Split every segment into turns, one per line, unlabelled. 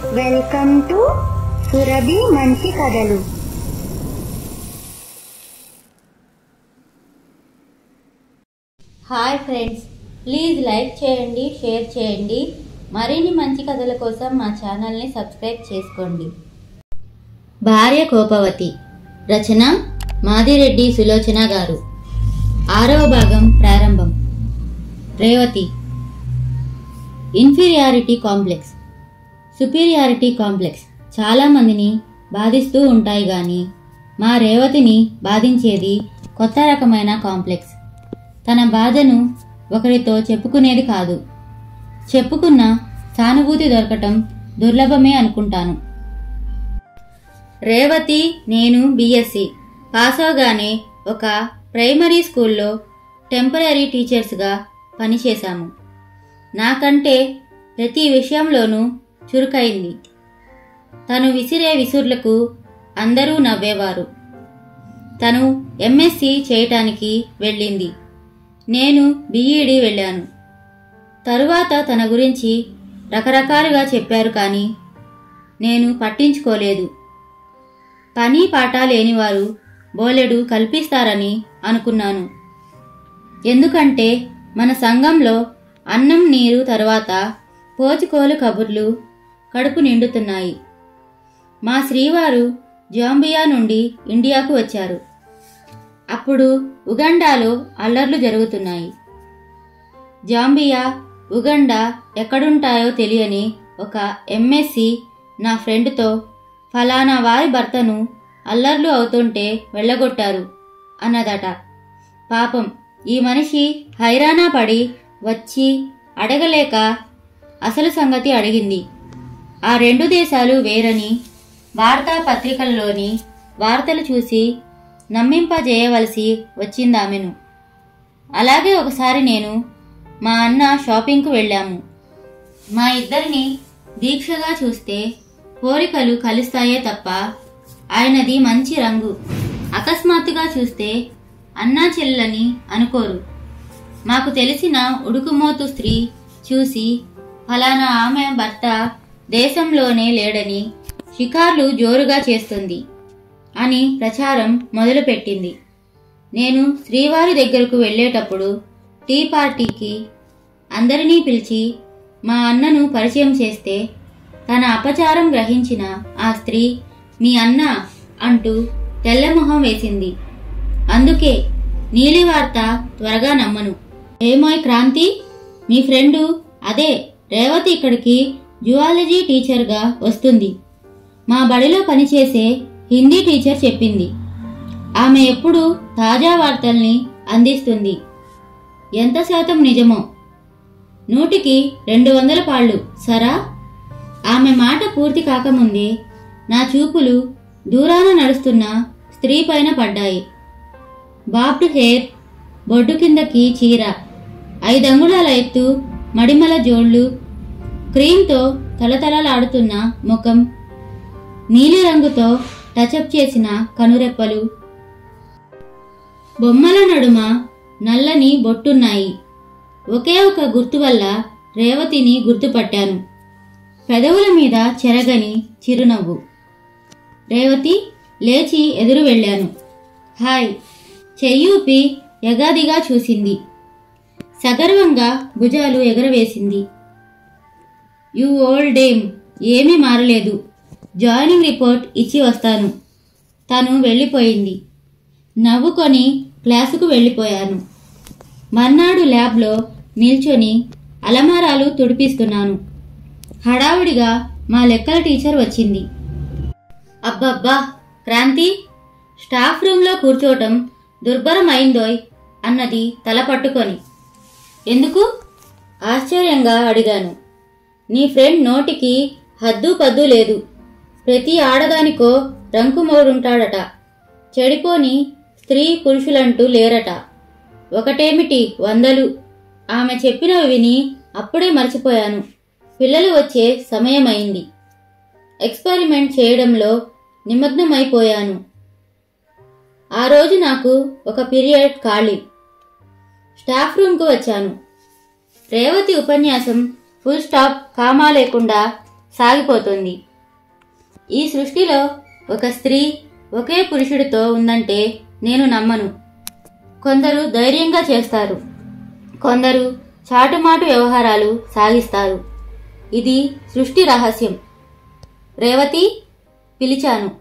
welcome to Surabhi మంచి కథలు
hi friends please like చేయండి షేర్ చేయండి మరిన్ని మంచి కథల కోసం మా ఛానల్ని సబ్స్క్రైబ్ చేసుకోండి భార్య కోపవతి రచన మాదిరెడ్డి సులోచన గారు ఆరవ భాగం ప్రారంభం Revathi inferiority complex superiority complex చాలా మందిని బాధిస్తూ ఉంటాయి గాని మా రేవతిని బాధించేది కొత్త రకమైన కాంప్లెక్స్ తన బాధను ఒకరితో చెప్పుకునేది కాదు చెప్పుకున్న సానుభూతి దొరకటం దుర్లభమే అనుకుంటాను రేవతి నేను బీఎస్సీ పాస్ అవగానే ఒక ప్రైమరీ స్కూల్లో టెంపరీ టీచర్స్గా పనిచేశాము నాకంటే ప్రతి విషయంలోనూ చురుకైంది తను విసిరే విసుర్లకు అందరూ నవ్వేవారు తను ఎంఎస్సి చేయటానికి వెళ్ళింది నేను బీఈడి వెళ్ళాను తరువాత తన గురించి రకరకాలుగా చెప్పారు కానీ నేను పట్టించుకోలేదు పని పాట లేనివారు బోలెడు కల్పిస్తారని అనుకున్నాను ఎందుకంటే మన సంఘంలో అన్నం నీరు తరువాత పోచుకోలు కబుర్లు కడుపు నిండుతున్నాయి మా శ్రీవారు జాంబియా నుండి ఇండియాకు వచ్చారు అప్పుడు ఉగండాలో అల్లర్లు జరుగుతున్నాయి జాంబియా ఉగండా ఎక్కడుంటాయో తెలియని ఒక ఎంఎస్సి నా ఫ్రెండ్తో ఫలానా వారి భర్తను అల్లర్లు అవుతుంటే వెళ్ళగొట్టారు అన్నదట పాపం ఈ మనిషి హైరానా పడి వచ్చి అడగలేక అసలు సంగతి అడిగింది ఆ రెండు దేశాలు వేరని వార్తాపత్రికల్లోని వార్తలు చూసి నమ్మింపజేయవలసి వచ్చిందామెను అలాగే ఒకసారి నేను మా అన్న షాపింగ్కు వెళ్ళాము మా ఇద్దరిని దీక్షగా చూస్తే కోరికలు కలుస్తాయే తప్ప ఆయనది మంచి రంగు అకస్మాత్తుగా చూస్తే అన్నా చెల్లని అనుకోరు మాకు తెలిసిన ఉడుకుమోతు స్త్రీ చూసి ఫలానా ఆమె భర్త దేశంలోనే లేడని షికార్లు జోరుగా చేస్తుంది అని ప్రచారం మొదలుపెట్టింది నేను శ్రీవారి దగ్గరకు వెళ్ళేటప్పుడు టీ పార్టీకి అందరినీ పిలిచి మా అన్నను పరిచయం చేస్తే తన అపచారం గ్రహించిన ఆ స్త్రీ మీ అన్న అంటూ తెల్లమొహం వేసింది అందుకే నీలి వార్త త్వరగా నమ్మను ఏమోయ్ క్రాంతి మీ ఫ్రెండు అదే రేవతి ఇక్కడికి జువాలజీ టీచర్గా వస్తుంది మా బడిలో పనిచేసే హిందీ టీచర్ చెప్పింది ఆమె ఎప్పుడు తాజా వార్తల్ని అందిస్తుంది ఎంత శాతం నిజమో నూటికి రెండు వందల పాళ్ళు సరా ఆమె మాట పూర్తి కాకముందే నా చూపులు దూరాన నడుస్తున్న స్త్రీ పైన పడ్డాయి బాబ్డ్ హెయిర్ బొడ్డు కిందకి చీర ఐదంగుళాల ఎత్తు మడిమల జోళ్ళు క్రీమ్తో తలతలలాడుతున్న ముఖం నీలిరంగుతో టచప్ చేసిన కనురెప్పలు బొమ్మల నడుమ నల్లని బొట్టున్నాయి ఒకే ఒక గుర్తు వల్ల రేవతిని గుర్తుపట్టాను పెదవుల మీద చెరగని చిరునవ్వు రేవతి లేచి ఎదురు వెళ్ళాను హాయ్ చెయ్యూపి యగాదిగా చూసింది సగర్వంగా భుజాలు ఎగరవేసింది యు ఓల్డ్ డేమ్ ఏమీ మారలేదు జాయినింగ్ రిపోర్ట్ ఇచ్చి వస్తాను తను వెళ్ళిపోయింది నవ్వుకొని క్లాసుకు వెళ్ళిపోయాను మర్నాడు ల్యాబ్లో నిల్చొని అలమారాలు తుడిపిస్తున్నాను హడావుడిగా మా లెక్కల టీచర్ వచ్చింది అబ్బబ్బా క్రాంతి స్టాఫ్ రూంలో కూర్చోవటం దుర్భరం అయిందోయ్ అన్నది తల పట్టుకొని ఎందుకు ఆశ్చర్యంగా అడిగాను నీ ఫ్రెండ్ నోటికి హద్దు పద్దు లేదు ప్రతి ఆడదానికో రంకుమోడుంటాడట చెడిపోని స్త్రీ పురుషులంటూ లేరట ఒకటేమిటి వందలు ఆమె చెప్పినవి విని అప్పుడే మర్చిపోయాను పిల్లలు వచ్చే సమయమైంది ఎక్స్పెరిమెంట్ చేయడంలో నిమగ్నమైపోయాను ఆ రోజు నాకు ఒక పీరియడ్ ఖాళీ స్టాఫ్ రూమ్కు వచ్చాను రేవతి ఉపన్యాసం ఫుల్ స్టాప్ కామా లేకుండా సాగిపోతుంది ఈ సృష్టిలో ఒక స్త్రీ ఒకే పురుషుడితో ఉందంటే నేను నమ్మను కొందరు ధైర్యంగా చేస్తారు కొందరు చాటుమాటు వ్యవహారాలు సాగిస్తారు ఇది సృష్టి రహస్యం రేవతి పిలిచాను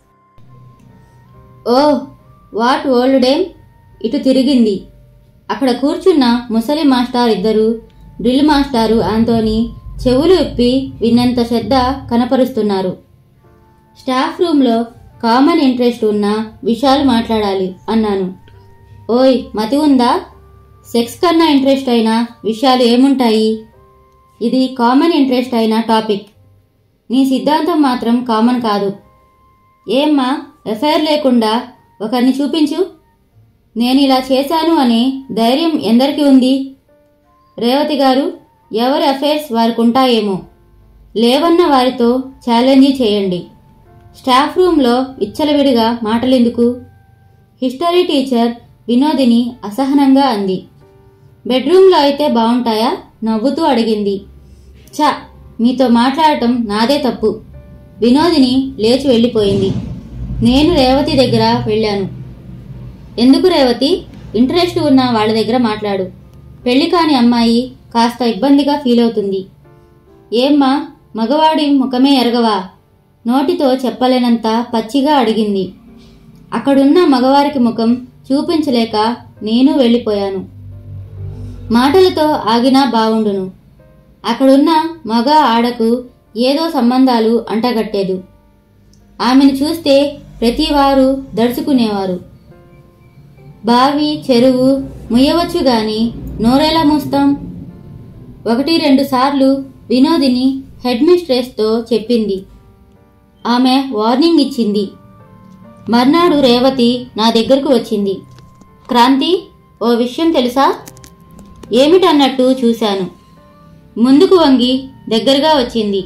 ఓ వాట్ ఓల్డ్ డేమ్ ఇటు తిరిగింది అక్కడ కూర్చున్న ముసలి మాస్టార్ ఇద్దరు డ్రిల్ మాస్టారు ఆంతోని చెవులు ఇప్పి విన్నంత శ్రద్ధ కనపరుస్తున్నారు స్టాఫ్ రూమ్లో కామన్ ఇంట్రెస్ట్ ఉన్న విషయాలు మాట్లాడాలి అన్నాను ఓయ్ మతి ఉందా సెక్స్ కన్నా ఇంట్రెస్ట్ అయిన విషయాలు ఏముంటాయి ఇది కామన్ ఇంట్రెస్ట్ అయిన టాపిక్ నీ సిద్ధాంతం మాత్రం కామన్ కాదు ఏమ్మా ఎఫ్ఐఆర్ లేకుండా ఒకరిని చూపించు నేను ఇలా చేశాను అనే ధైర్యం ఎందరికి ఉంది రేవతి గారు ఎవరి అఫైర్స్ వారికి ఉంటాయేమో లేవన్న వారితో ఛాలెంజ్ చేయండి స్టాఫ్ రూమ్లో విచ్చలవిడిగా మాటలెందుకు హిస్టరీ టీచర్ వినోదిని అసహనంగా అంది బెడ్రూమ్లో అయితే బాగుంటాయా నవ్వుతూ అడిగింది చ మీతో మాట్లాడటం నాదే తప్పు వినోదిని లేచి వెళ్ళిపోయింది నేను రేవతి దగ్గర వెళ్ళాను ఎందుకు రేవతి ఇంట్రెస్ట్ ఉన్న వాళ్ళ దగ్గర మాట్లాడు పెళ్లి కాని అమ్మాయి కాస్త ఇబ్బందిగా ఫీల్ అవుతుంది ఏమ్మా మగవాడి ముఖమే ఎరగవా నోటితో చెప్పలేనంత పచ్చిగా అడిగింది అక్కడున్న మగవారికి ముఖం చూపించలేక నేను వెళ్ళిపోయాను మాటలతో ఆగినా బావుండును అక్కడున్న మగ ఆడకు ఏదో సంబంధాలు అంటగట్టేదు ఆమెను చూస్తే ప్రతివారు దడుచుకునేవారు బావి చెరువు ముయ్యవచ్చు గాని నోరెలా మూస్తాం ఒకటి రెండు సార్లు వినోదిని హెడ్ మిస్ట్రెస్తో చెప్పింది ఆమె వార్నింగ్ ఇచ్చింది మర్నాడు రేవతి నా దగ్గరకు వచ్చింది క్రాంతి ఓ విషయం తెలుసా ఏమిటన్నట్టు చూశాను ముందుకు వంగి దగ్గరగా వచ్చింది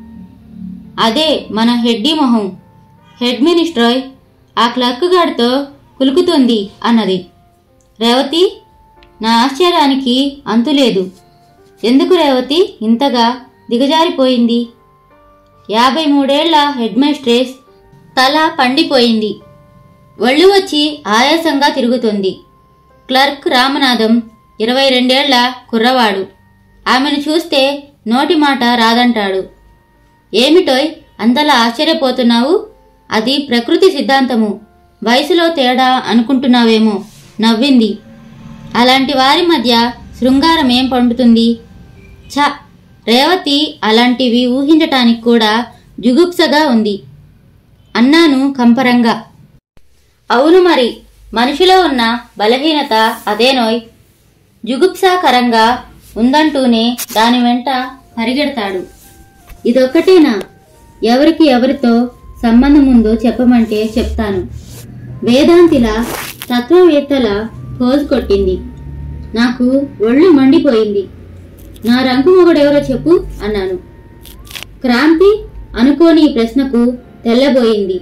అదే మన హెడ్డీ మొహం హెడ్ మినిస్ట్రాయ్ ఆ క్లర్క్ గారితో కులుకుతుంది అన్నది రేవతి నా ఆశ్చర్యానికి అంతులేదు ఎందుకు రేవతి ఇంతగా దిగజారిపోయింది యాభై మూడేళ్ల హెడ్ మిస్ట్రెస్ తల పండిపోయింది ఒళ్ళు వచ్చి ఆయాసంగా తిరుగుతుంది క్లర్క్ రామనాథం ఇరవై రెండేళ్ల కుర్రవాడు ఆమెను చూస్తే నోటి మాట రాదంటాడు ఏమిటోయ్ అంతలా ఆశ్చర్యపోతున్నావు అది ప్రకృతి సిద్ధాంతము వయసులో తేడా అనుకుంటున్నావేమో నవ్వింది అలాంటి వారి మధ్య శృంగారం ఏం పండుతుంది ఛ రేవతి అలాంటివి ఊహించటానికి కూడా జుగుప్సగా ఉంది అన్నాను కంపరంగా అవును మరి మనిషిలో ఉన్న బలహీనత అదేనోయ్ జుగుప్సాకరంగా ఉందంటూనే దాని వెంట పరిగెడతాడు ఇదొక్కటేనా ఎవరికి ఎవరితో సంబంధం ఉందో చెప్పమంటే చెప్తాను వేదాంతిలా తత్వవేత్తల పోజు కొట్టింది నాకు ఒళ్ళు మండిపోయింది నా రంకు మొగుడెవరో చెప్పు అన్నాను క్రాంతి అనుకోని ఈ ప్రశ్నకు తెల్లబోయింది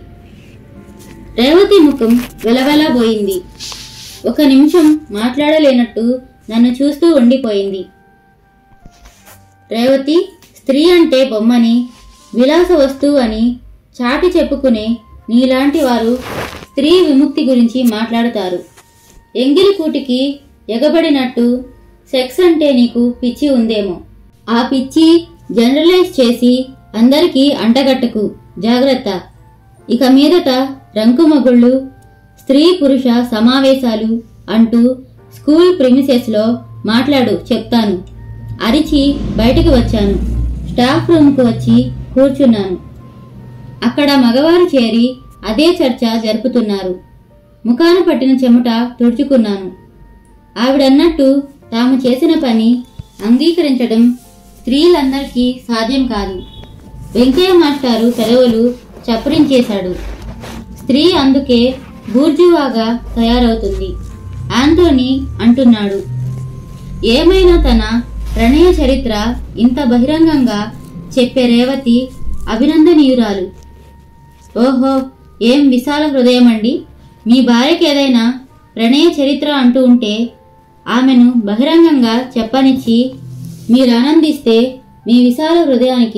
రేవతి ముఖం వెలవెలబోయింది ఒక నిమిషం మాట్లాడలేనట్టు నన్ను చూస్తూ ఉండిపోయింది రేవతి స్త్రీ అంటే బొమ్మని విలాస వస్తువు అని చాటి చెప్పుకునే నీలాంటి వారు స్త్రీ విముక్తి గురించి మాట్లాడుతారు ఎంగిలి కూటికి ఎగబడినట్టు సెక్స్ అంటే నీకు పిచ్చి ఉందేమో ఆ పిచ్చి జనరలైజ్ చేసి అందరికీ అంటగట్టకు జాగ్రత్త ఇక మీదట రంకుమగుళ్ళు స్త్రీ పురుష సమావేశాలు అంటూ స్కూల్ ప్రిమిసెస్లో మాట్లాడు చెప్తాను అరిచి బయటకు వచ్చాను స్టాఫ్ రూమ్కు వచ్చి కూర్చున్నాను అక్కడ మగవారు చేరి అదే చర్చ జరుపుతున్నారు ముఖాన పట్టిన చెమట తుడుచుకున్నాను ఆవిడన్నట్టు తాము చేసిన పని అంగీకరించడం స్త్రీలందరికీ సాధ్యం కాదు వెంకయ్య మాస్టారు పెదవులు చప్పరించేశాడు స్త్రీ అందుకే బూర్జువాగా తయారవుతుంది ఆంటోనీ అంటున్నాడు ఏమైనా తన ప్రణయ చరిత్ర ఇంత బహిరంగంగా చెప్పే రేవతి అభినందనీయురాలు ఓహో ఏం విశాల హృదయమండి మీ భార్యకి ఏదైనా ప్రణయ చరిత్ర అంటూ ఉంటే ఆమెను బహిరంగంగా చెప్పనిచ్చి మీరు ఆనందిస్తే మీ విశాల హృదయానికి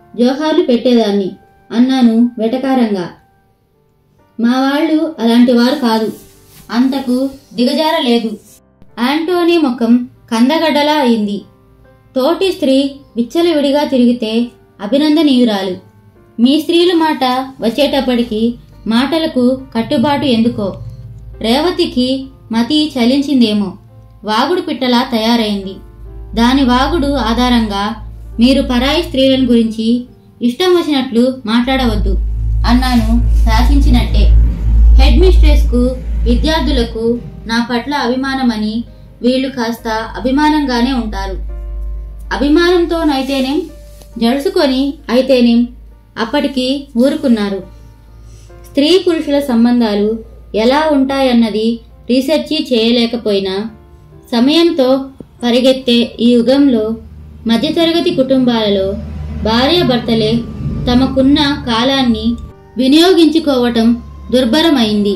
జోహార్లు పెట్టేదాన్ని అన్నాను వెటకారంగా మా వాళ్ళు అలాంటి వారు కాదు అంతకు దిగజారలేదు యాంటోనీ ముఖం కందగడ్డలా అయింది తోటి స్త్రీ విచ్చలవిడిగా తిరిగితే అభినందనీయురాలు మీ స్త్రీల మాట వచ్చేటప్పటికి మాటలకు కట్టుబాటు ఎందుకో రేవతికి మతి చలించిందేమో వాగుడు పిట్టలా తయారైంది దాని వాగుడు ఆధారంగా మీరు పరాయి స్త్రీలను గురించి ఇష్టం వచ్చినట్లు మాట్లాడవద్దు అన్నాను శాసించినట్టే హెడ్ మిస్ట్రెస్ కు విద్యార్థులకు నా పట్ల అభిమానమని వీళ్ళు కాస్త అభిమానంగానే ఉంటారు అభిమానంతోనైతేనేం జడుసుకొని అయితేనేం అప్పటికి ఊరుకున్నారు స్త్రీ పురుషుల సంబంధాలు ఎలా ఉంటాయన్నది రీసెర్చి చేయలేకపోయినా సమయంతో పరిగెత్తే ఈ యుగంలో మధ్యతరగతి కుటుంబాలలో భార్యాభర్తలే తమకున్న కాలాన్ని వినియోగించుకోవటం దుర్భరమైంది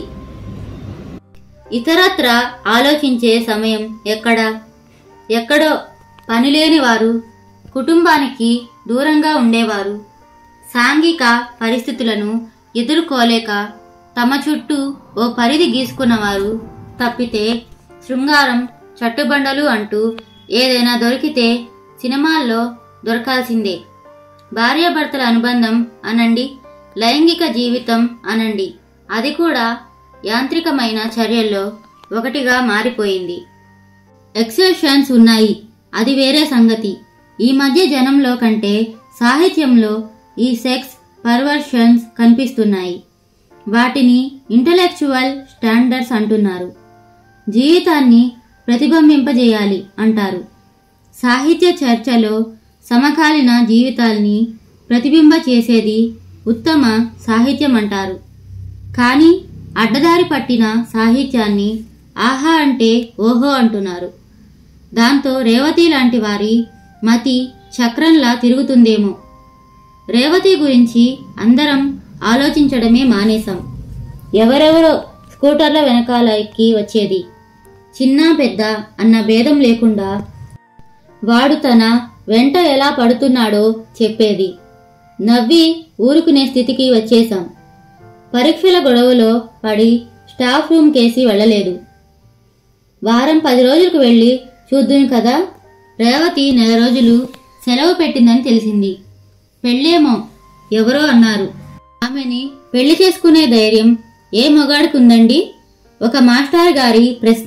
ఇతరత్ర ఆలోచించే సమయం ఎక్కడా ఎక్కడో పనిలేని వారు కుటుంబానికి దూరంగా ఉండేవారు సాంఘిక పరిస్థితులను ఎదుర్కోలేక తమ చుట్టూ ఓ పరిధి గీసుకున్నవారు తప్పితే శృంగారం చట్టుబండలు అంటూ ఏదైనా దొరికితే సినిమాల్లో దొరకాల్సిందే భార్యాభర్తల అనుబంధం అనండి లైంగిక జీవితం అనండి అది కూడా యాంత్రికమైన చర్యల్లో ఒకటిగా మారిపోయింది ఎక్సెప్షన్స్ ఉన్నాయి అది వేరే సంగతి ఈ మధ్య జనంలో కంటే సాహిత్యంలో ఈ సెక్స్ పర్వర్షన్స్ కనిపిస్తున్నాయి వాటిని ఇంటలెక్చువల్ స్టాండర్డ్స్ అంటున్నారు జీవితాన్ని ప్రతిబింబింపజేయాలి అంటారు సాహిత్య చర్చలో సమకాలీన జీవితాల్ని ప్రతిబింబ చేసేది ఉత్తమ సాహిత్యం అంటారు కానీ అడ్డదారి పట్టిన సాహిత్యాన్ని ఆహా అంటే ఓహో అంటున్నారు దాంతో రేవతి లాంటి వారి మతి చక్రంలా తిరుగుతుందేమో రేవతి గురించి అందరం ఆలోచించడమే మానేశాం ఎవరెవరో స్కూటర్ల వెనకాల ఎక్కి వచ్చేది చిన్న పెద్ద అన్న భేదం లేకుండా వాడు తన వెంట ఎలా పడుతున్నాడో చెప్పేది నవ్వి ఊరుకునే స్థితికి వచ్చేశాం పరీక్షల గొడవలో పడి స్టాఫ్ రూమ్ కేసి వెళ్ళలేదు వారం పది రోజులకు వెళ్ళి చూద్దును కదా రేవతి నెల రోజులు సెలవు పెట్టిందని తెలిసింది పెళ్ళేమో ఎవరో అన్నారు ఆమెని పెళ్లి చేసుకునే ధైర్యం ఏ మొగాడుకుందండి ఒక మాస్టర్ గారి ప్రశ్న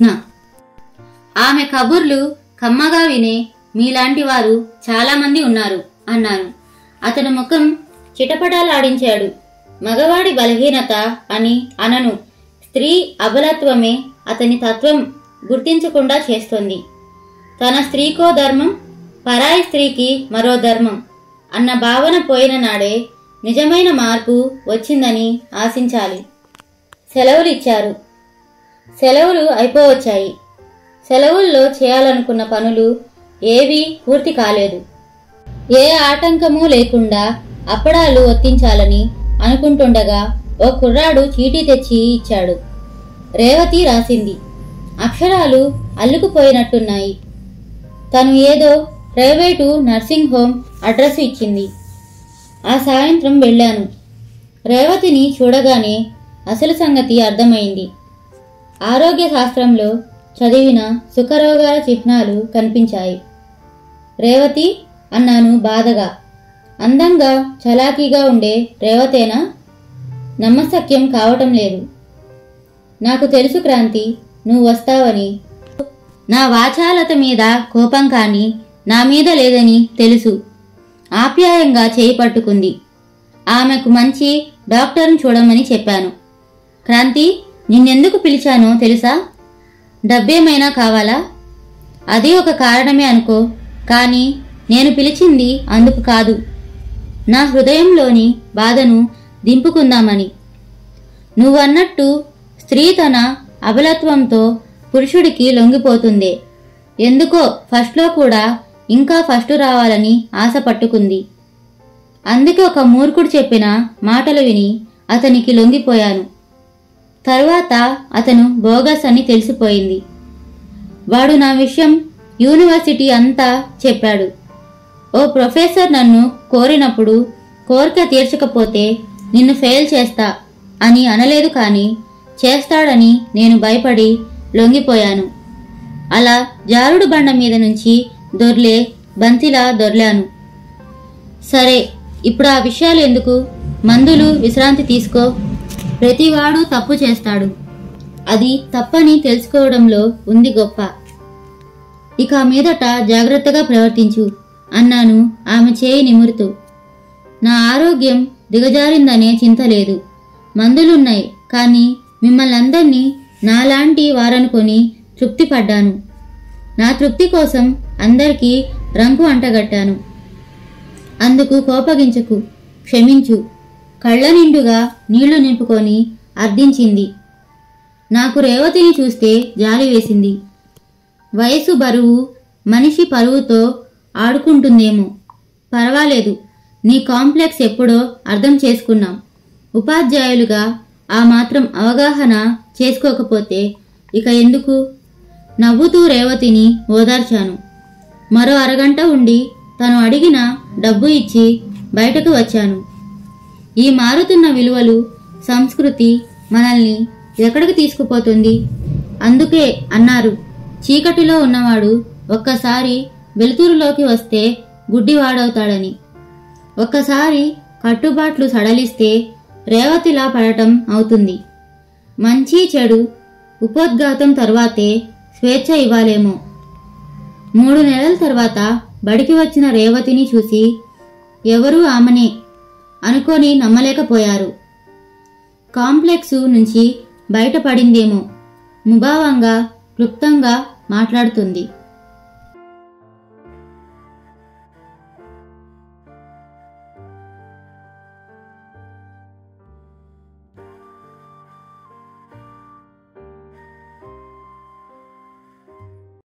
ఆమె కబుర్లు కమ్మగా వినే మీలాంటి వారు చాలా మంది ఉన్నారు అన్నాను అతని ముఖం చిటపటాలాడించాడు మగవాడి బలహీనత అని అనను స్త్రీ అబలత్వమే అతని తత్వం గుర్తించకుండా చేస్తుంది తన స్త్రీకో ధర్మం పరాయి స్త్రీకి మరో ధర్మం అన్న భావన పోయిన నాడే నిజమైన మార్పు వచ్చిందని ఆశించాలి సెలవులు ఇచ్చారు సెలవులు అయిపోవచ్చాయి సెలవుల్లో చేయాలనుకున్న పనులు ఏవీ పూర్తి కాలేదు ఏ ఆటంకము లేకుండా అప్పడాలు ఒత్తించాలని అనుకుంటుండగా ఓ కుర్రాడు చీటీ తెచ్చి ఇచ్చాడు రేవతి రాసింది అక్షరాలు అల్లుకుపోయినట్టున్నాయి తను ఏదో ప్రైవేటు నర్సింగ్ హోమ్ అడ్రస్ ఇచ్చింది ఆ సాయంత్రం వెళ్ళాను రేవతిని చూడగానే అసలు సంగతి అర్థమైంది ఆరోగ్య శాస్త్రంలో చదివిన సుఖరోగాల చిహ్నాలు కనిపించాయి రేవతి అన్నాను బాధగా అందంగా చలాకీగా ఉండే రేవతేనా నమ్మశక్యం కావటం లేదు నాకు తెలుసు క్రాంతి నువ్వు వస్తావని నా వాచాలత మీద కోపం కాని నా మీద లేదని తెలుసు ఆప్యాయంగా చేయి పట్టుకుంది ఆమెకు మంచి డాక్టర్ను చూడమని చెప్పాను క్రాంతి నిన్నెందుకు పిలిచానో తెలుసా డబ్బేమైనా కావాలా అది ఒక కారణమే అనుకో కానీ నేను పిలిచింది అందుకు కాదు నా హృదయంలోని బాధను దింపుకుందామని నువ్వన్నట్టు స్త్రీ తన అబలత్వంతో పురుషుడికి లొంగిపోతుందే ఎందుకో ఫస్ట్లో కూడా ఇంకా ఫస్ట్ రావాలని ఆశ పట్టుకుంది అందుకే ఒక మూర్ఖుడు చెప్పిన మాటలు విని అతనికి లొంగిపోయాను తరువాత అతను బోగస్ అని తెలిసిపోయింది వాడు నా విషయం యూనివర్సిటీ అంతా చెప్పాడు ఓ ప్రొఫెసర్ నన్ను కోరినప్పుడు కోరిక తీర్చకపోతే నిన్ను ఫెయిల్ చేస్తా అని అనలేదు కానీ చేస్తాడని నేను భయపడి లొంగిపోయాను అలా జారుడు బండ మీద నుంచి దొర్లే బంతిలా దొర్లాను సరే ఇప్పుడు ఆ విషయాలు ఎందుకు మందులు విశ్రాంతి తీసుకో ప్రతివాడు తప్పు చేస్తాడు అది తప్పని తెలుసుకోవడంలో ఉంది గొప్ప ఇక మీదట జాగ్రత్తగా ప్రవర్తించు అన్నాను ఆమె చేయి నిమురుతూ నా ఆరోగ్యం దిగజారిందనే చింత లేదు మందులున్నాయి కానీ మిమ్మల్ని అందరినీ నాలాంటి వారనుకొని తృప్తి పడ్డాను నా తృప్తి కోసం అందరికీ రంకు అంటగట్టాను అందుకు కోపగించకు క్షమించు కళ్ళ నిండుగా నీళ్లు నింపుకొని అర్థించింది నాకు రేవతిని చూస్తే జాలి వేసింది వయసు బరువు మనిషి పరువుతో ఆడుకుంటుందేమో పర్వాలేదు నీ కాంప్లెక్స్ ఎప్పుడో అర్థం చేసుకున్నాం ఉపాధ్యాయులుగా ఆ మాత్రం అవగాహన చేసుకోకపోతే ఇక ఎందుకు నవ్వుతూ రేవతిని ఓదార్చాను మరో అరగంట ఉండి తను అడిగిన డబ్బు ఇచ్చి బయటకు వచ్చాను ఈ మారుతున్న విలువలు సంస్కృతి మనల్ని ఎక్కడికి తీసుకుపోతుంది అందుకే అన్నారు చీకటిలో ఉన్నవాడు ఒక్కసారి వెలుతురులోకి వస్తే గుడ్డివాడవుతాడని ఒక్కసారి కట్టుబాట్లు సడలిస్తే రేవతిలా పడటం అవుతుంది మంచి చెడు ఉపోద్ఘాతం తర్వాతే స్వేచ్ఛ ఇవ్వాలేమో మూడు నెలల తర్వాత బడికి వచ్చిన రేవతిని చూసి ఎవరూ ఆమెనే అనుకొని నమ్మలేకపోయారు కాంప్లెక్సు నుంచి బయటపడిందేమో ముభావంగా క్లుప్తంగా మాట్లాడుతుంది